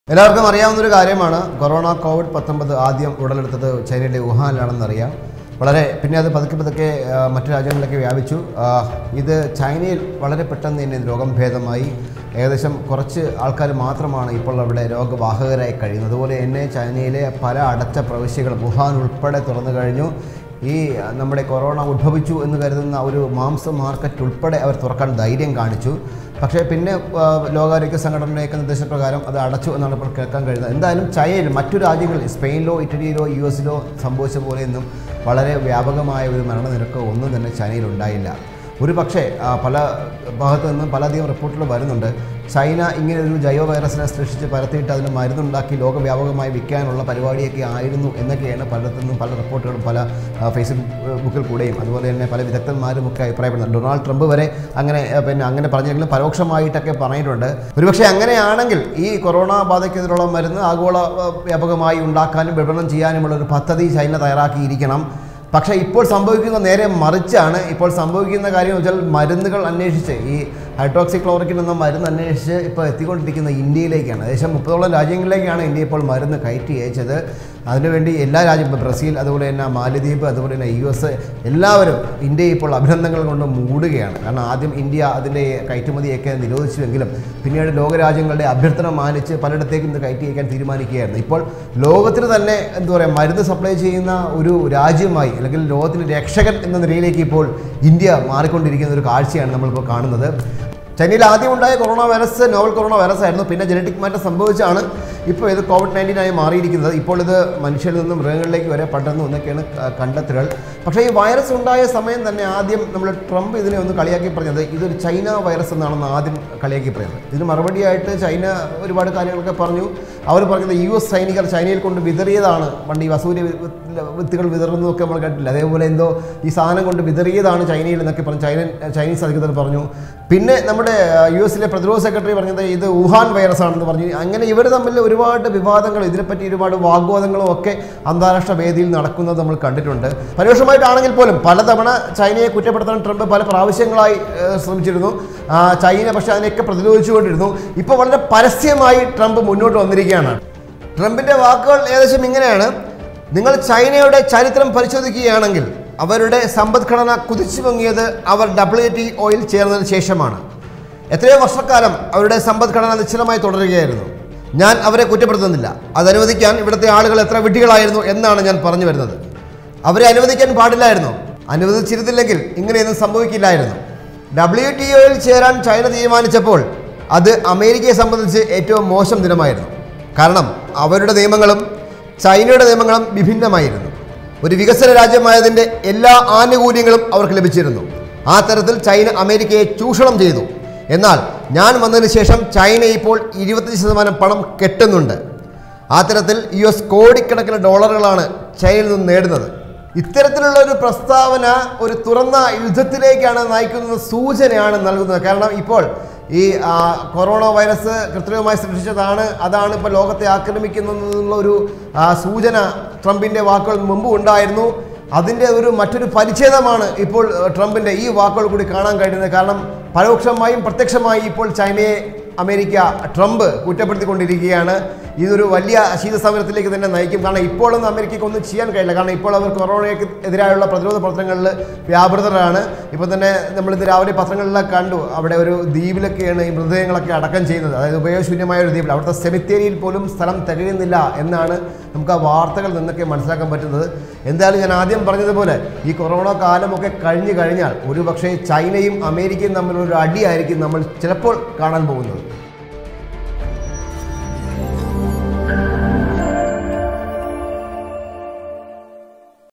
എല്ലാവർക്കും അറിയാവുന്ന ഒരു കാര്യമാണ് കൊറോണ കോവിഡ് പത്തൊമ്പത് ആദ്യം ഉടലെടുത്തത് ചൈനയിലെ വുഹാനിലാണെന്നറിയാം വളരെ പിന്നെ അത് പതുക്കെ പതുക്കെ ആ, മറ്റു രാജ്യങ്ങളിലേക്ക് വ്യാപിച്ചു ആ, ഇത് ചൈനയിൽ വളരെ പെട്ടെന്ന് തന്നെ ഇത് രോഗം ഭേദമായി ഏകദേശം കുറച്ച് ആൾക്കാർ മാത്രമാണ് ഇപ്പോൾ അവിടെ രോഗവാഹകരായി കഴിയുന്നത് അതുപോലെ തന്നെ ചൈനയിലെ പല അടച്ച പ്രവിശ്യകൾ വുഹാൻ ഉൾപ്പെടെ തുറന്നു കഴിഞ്ഞു ഈ ആ, നമ്മുടെ കൊറോണ ഉദ്ഭവിച്ചു എന്ന് കരുതുന്ന ഒരു മാംസ മാർക്കറ്റ് ഉൾപ്പെടെ അവർ തുറക്കാൻ ധൈര്യം കാണിച്ചു പക്ഷേ പിന്നെ ആ, ലോകാരോഗ്യ സംഘടനയൊക്കെ നിർദ്ദേശപ്രകാരം അത് അടച്ചു എന്നാണ് ഇപ്പോൾ കേൾക്കാൻ കഴിയുന്നത് എന്തായാലും ചൈനയിൽ മറ്റു രാജ്യങ്ങളിൽ സ്പെയിനിലോ ഇറ്റലിയിലോ യു എസിലോ സംഭവിച്ച പോലെയൊന്നും വളരെ വ്യാപകമായ ഒരു മരണനിരക്ക് ഒന്നും തന്നെ ചൈനയിൽ ഉണ്ടായില്ല ഒരു പക്ഷേ ആ, പല ഭാഗത്തു നിന്നും പലധികം റിപ്പോർട്ടുകൾ വരുന്നുണ്ട് ചൈന ഇങ്ങനെ ഒരു ജൈവ വൈറസിനെ സൃഷ്ടിച്ച് പരത്തിയിട്ട് അതിന് മരുന്നുണ്ടാക്കി ലോകവ്യാപകമായി വിൽക്കാനുള്ള പരിപാടിയൊക്കെ ആയിരുന്നു എന്നൊക്കെയാണ് പലയിടത്തു നിന്നും പല റിപ്പോർട്ടുകളും പല ആ, ഫേസ്ബുക്കിൽ കൂടെയും അതുപോലെ തന്നെ പല വിദഗ്ധന്മാരും ഒക്കെ അഭിപ്രായപ്പെടുന്നുണ്ട് ഡൊണാൾഡ് ട്രംപ് വരെ അങ്ങനെ ആ, പിന്നെ അങ്ങനെ പറഞ്ഞെങ്കിലും പരോക്ഷമായിട്ടൊക്കെ പറഞ്ഞിട്ടുണ്ട് ഒരുപക്ഷെ അങ്ങനെയാണെങ്കിൽ ഈ കൊറോണ ബാധയ്ക്കെതിരെയുള്ള മരുന്ന് ആഗോള ആ, വ്യാപകമായി ഉണ്ടാക്കാനും വിപണനം ചെയ്യാനുമുള്ള ഒരു പദ്ധതി ചൈന തയ്യാറാക്കിയിരിക്കണം പക്ഷേ ഇപ്പോൾ സംഭവിക്കുന്ന നേരെ മറിച്ചാണ് ഇപ്പോൾ സംഭവിക്കുന്ന കാര്യം വെച്ചാൽ മരുന്നുകൾ അന്വേഷിച്ച് ഈ ഹൈഡ്രോക്സി ക്ലോറിക്കിൻ എന്ന മരുന്ന് അന്വേഷിച്ച് ഇപ്പോൾ എത്തിക്കൊണ്ടിരിക്കുന്ന ഇന്ത്യയിലേക്കാണ് ഏകദേശം മുപ്പതോളം രാജ്യങ്ങളിലേക്കാണ് ഇന്ത്യ ഇപ്പോൾ മരുന്ന് കയറ്റി അയച്ചത് അതിനുവേണ്ടി എല്ലാ രാജ്യം ഇപ്പോൾ ബ്രസീൽ അതുപോലെ തന്നെ മാലദ്വീപ് അതുപോലെ തന്നെ യു എസ് എല്ലാവരും ഇന്ത്യയെ ഇപ്പോൾ അഭിനന്ദനങ്ങൾ കൊണ്ട് മൂടുകയാണ് കാരണം ആദ്യം ഇന്ത്യ അതിൻ്റെ കയറ്റുമതിയൊക്കെ നിരോധിച്ചുവെങ്കിലും പിന്നീട് ലോകരാജ്യങ്ങളുടെ അഭ്യർത്ഥന മാനിച്ച് പലയിടത്തേക്കും ഇത് കയറ്റി അയക്കാൻ തീരുമാനിക്കുകയായിരുന്നു ഇപ്പോൾ ലോകത്തിന് തന്നെ എന്താ പറയുക മരുന്ന് സപ്ലൈ ചെയ്യുന്ന ഒരു രാജ്യമായി അല്ലെങ്കിൽ ലോകത്തിൻ്റെ രക്ഷകൻ എന്ന നിലയിലേക്ക് ഇപ്പോൾ ഇന്ത്യ മാറിക്കൊണ്ടിരിക്കുന്ന ഒരു കാഴ്ചയാണ് നമ്മളിപ്പോൾ കാണുന്നത് ചൈനയിൽ ആദ്യം ഉണ്ടായ corona virus novel corona virus ആയിരുന്നു പിന്നെ ജനറ്റിക് മാറ്റം സംഭവിച്ചാണ് ഇപ്പോൾ ഇത് കോവിഡ് നയൻറ്റീൻ ആയി മാറിയിരിക്കുന്നത് ഇപ്പോൾ ഇത് മനുഷ്യരിൽ നിന്നും മൃഗങ്ങളിലേക്ക് വരെ പടർന്നു എന്നൊക്കെയാണ് ക- കണ്ടെത്തലുകൾ പക്ഷേ ഈ വൈറസ് ഉണ്ടായ സമയം തന്നെ ആദ്യം നമ്മൾ ട്രംപ് ഇതിനെ ഒന്ന് കളിയാക്കി പറഞ്ഞത് ഇതൊരു ചൈന വൈറസ് എന്നാണെന്ന് ആദ്യം കളിയാക്കി പറയുന്നത് ഇതിന് മറുപടിയായിട്ട് ചൈന ഒരുപാട് കാര്യങ്ങളൊക്കെ പറഞ്ഞു അവർ പറഞ്ഞത് യു എസ് സൈനികർ ചൈനയിൽ കൊണ്ട് വിതറിയതാണ് പണ്ട് ഈ വസൂരി വി- വിത്തുകൾ വിതറുന്നതൊക്കെ നമ്മൾ കേട്ടില്ല അതേപോലെ എന്തോ ഈ സാധനം കൊണ്ട് വിതറിയതാണ് ചൈനയിൽ എന്നൊക്കെ പറഞ്ഞു ചൈന ചൈനീസ് അധികൃതർ പറഞ്ഞു പിന്നെ നമ്മുടെ യു എസിലെ പ്രതിരോധ സെക്രട്ടറി പറഞ്ഞത് ഇത് വുഹാൻ വൈറസ് ആണെന്ന് പറഞ്ഞു അങ്ങനെ ഇവർ തമ്മിൽ ഒരുപാട് വിവാദങ്ങൾ ഇതിനെപ്പറ്റി ഒരുപാട് വാഗ്വാദങ്ങളും ഒക്കെ അന്താരാഷ്ട്ര വേദിയിൽ നടക്കുന്നത് നമ്മൾ കണ്ടിട്ടുണ്ട് പരോക്ഷമായിട്ടാണെങ്കിൽ പോലും പലതവണ ചൈനയെ കുറ്റപ്പെടുത്താൻ ട്രംപ് പല പ്രാവശ്യങ്ങളായി ഏഹ്, ശ്രമിച്ചിരുന്നു ആ, ചൈന പക്ഷേ അതിനെയൊക്കെ പ്രതിരോധിച്ചുകൊണ്ടിരുന്നു ഇപ്പോൾ വളരെ പരസ്യമായി ട്രംപ് മുന്നോട്ട് വന്നിരിക്കുകയാണ് ട്രംപിൻ്റെ വാക്കുകൾ ഏകദേശം ഇങ്ങനെയാണ് നിങ്ങൾ ചൈനയുടെ ചരിത്രം പരിശോധിക്കുകയാണെങ്കിൽ അവരുടെ സമ്പദ്ഘടന കുതിച്ചു പൊങ്ങിയത് അവർ ഡബ്ല്യു ടി ഒയിൽ ചേർന്നതിന് ശേഷമാണ് എത്രയോ വർഷക്കാലം അവരുടെ സമ്പദ്ഘടന നിശ്ചലമായി തുടരുകയായിരുന്നു ഞാൻ അവരെ കുറ്റപ്പെടുത്തുന്നില്ല അത് അനുവദിക്കാൻ ഇവിടുത്തെ ആളുകൾ എത്ര വിഡ്ഢികളായിരുന്നു എന്നാണ് ഞാൻ പറഞ്ഞു വരുന്നത് അവരെ അനുവദിക്കാൻ പാടില്ലായിരുന്നു അനുവദിച്ചിരുന്നില്ലെങ്കിൽ ഇങ്ങനെയൊന്നും സംഭവിക്കില്ലായിരുന്നു ഡബ്ല്യു ടി ഒയിൽ ചേരാൻ ചൈന തീരുമാനിച്ചപ്പോൾ അത് അമേരിക്കയെ സംബന്ധിച്ച് ഏറ്റവും മോശം ദിനമായിരുന്നു കാരണം അവരുടെ നിയമങ്ങളും ചൈനയുടെ നിയമങ്ങളും വിഭിന്നമായിരുന്നു ഒരു വികസന രാജ്യമായതിൻ്റെ എല്ലാ ആനുകൂല്യങ്ങളും അവർക്ക് ലഭിച്ചിരുന്നു ആ തരത്തിൽ ചൈന അമേരിക്കയെ ചൂഷണം ചെയ്തു എന്നാൽ ഞാൻ വന്നതിന് ശേഷം ചൈന ഇപ്പോൾ ഇരുപത്തഞ്ച് ശതമാനം പണം കെട്ടുന്നുണ്ട് ആ തരത്തിൽ യു എസ് കോടിക്കണക്കിന് ഡോളറുകളാണ് ചൈനയിൽ നിന്ന് നേടുന്നത് ഇത്തരത്തിലുള്ള ഒരു പ്രസ്താവന ഒരു തുറന്ന യുദ്ധത്തിലേക്കാണ് നയിക്കുന്ന സൂചനയാണ് നൽകുന്നത് കാരണം ഇപ്പോൾ ഈ ആ, കൊറോണ വൈറസ് കൃത്രിമമായി സൃഷ്ടിച്ചതാണ് അതാണ് ഇപ്പോൾ ലോകത്തെ ആക്രമിക്കുന്നതെന്നുള്ള ഒരു ആ, സൂചന ട്രംപിൻ്റെ വാക്കുകൾ മുമ്പ് ഉണ്ടായിരുന്നു അതിൻ്റെ ഒരു മറ്റൊരു പരിച്ഛേദമാണ് ഇപ്പോൾ ഏഹ്, ട്രംപിൻ്റെ ഈ വാക്കുകൾ കൂടി കാണാൻ കഴിയുന്നത് കാരണം പരോക്ഷമായും പ്രത്യക്ഷമായും ഇപ്പോൾ ചൈനയെ അമേരിക്ക ട്രംപ് കുറ്റപ്പെടുത്തിക്കൊണ്ടിരിക്കുകയാണ് ഇതൊരു വലിയ ശീതസമരത്തിലേക്ക് തന്നെ നയിക്കും കാരണം ഇപ്പോഴൊന്നും അമേരിക്കയ്ക്ക് ഒന്നും ചെയ്യാൻ കഴിയില്ല കാരണം ഇപ്പോൾ അവർ കൊറോണയ്ക്ക് എതിരായുള്ള പ്രതിരോധ പ്രവർത്തനങ്ങളിൽ വ്യാപൃതരാണ് ഇപ്പോൾ തന്നെ നമ്മളിന്ന് രാവിലെ പത്രങ്ങളിലൊക്കെ കണ്ടു അവിടെ ഒരു ദ്വീപിലൊക്കെയാണ് ഈ മൃതദേഹങ്ങളൊക്കെ അടക്കം ചെയ്യുന്നത് അതായത് ഉപയോഗശൂന്യമായ ഒരു ദ്വീപിൽ അവിടുത്തെ സെമിത്തേരിയിൽ പോലും സ്ഥലം തികയുന്നില്ല എന്നാണ് നമുക്ക് ആ വാർത്തകളിൽ നിന്നൊക്കെ മനസ്സിലാക്കാൻ പറ്റുന്നത് എന്തായാലും ഞാൻ ആദ്യം പറഞ്ഞതുപോലെ ഈ കൊറോണ കാലമൊക്കെ കഴിഞ്ഞു കഴിഞ്ഞാൽ ഒരു പക്ഷേ ചൈനയും അമേരിക്കയും തമ്മിലൊരു അടിയായിരിക്കും നമ്മൾ ചിലപ്പോൾ കാണാൻ പോകുന്നത്